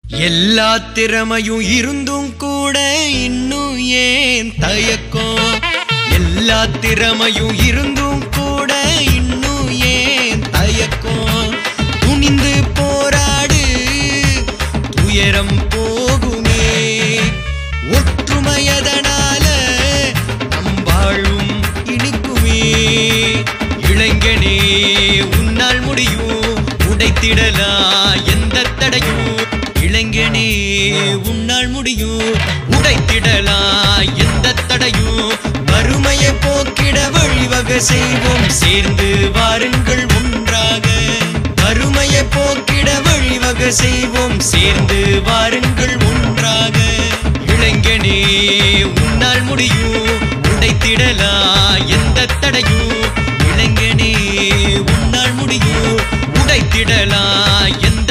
எல்லா திறமையும் இருந்தும் கூட இன்னும் ஏன் தயக்கம் எல்லா திறமையும் இருந்தும் கூட இன்னும் ஏன் தயக்கம் துணிந்து போராடு துயரம் போகுமே ஒற்றுமையதனால நம் வாழும் இனிக்குமே இளைஞனே உன்னால் முடியும் உடைத்திடலா எந்த தடையும் இளைஞனே உன்னால் முடியும் உடைத்திடலா எந்த தடையும் வறுமையை போக்கிட வழிவகை செய்வோம் சேர்ந்து வாருங்கள் ஒன்றாக வறுமையை போக்கிட வழிவகை செய்வோம் சேர்ந்து வாருங்கள் ஒன்றாக இளைஞனே உன்னால் முடியும் உடைத்திடலா எந்த தடையும் இளைஞனே உன்னால் முடியும் உடைத்திடலா எந்த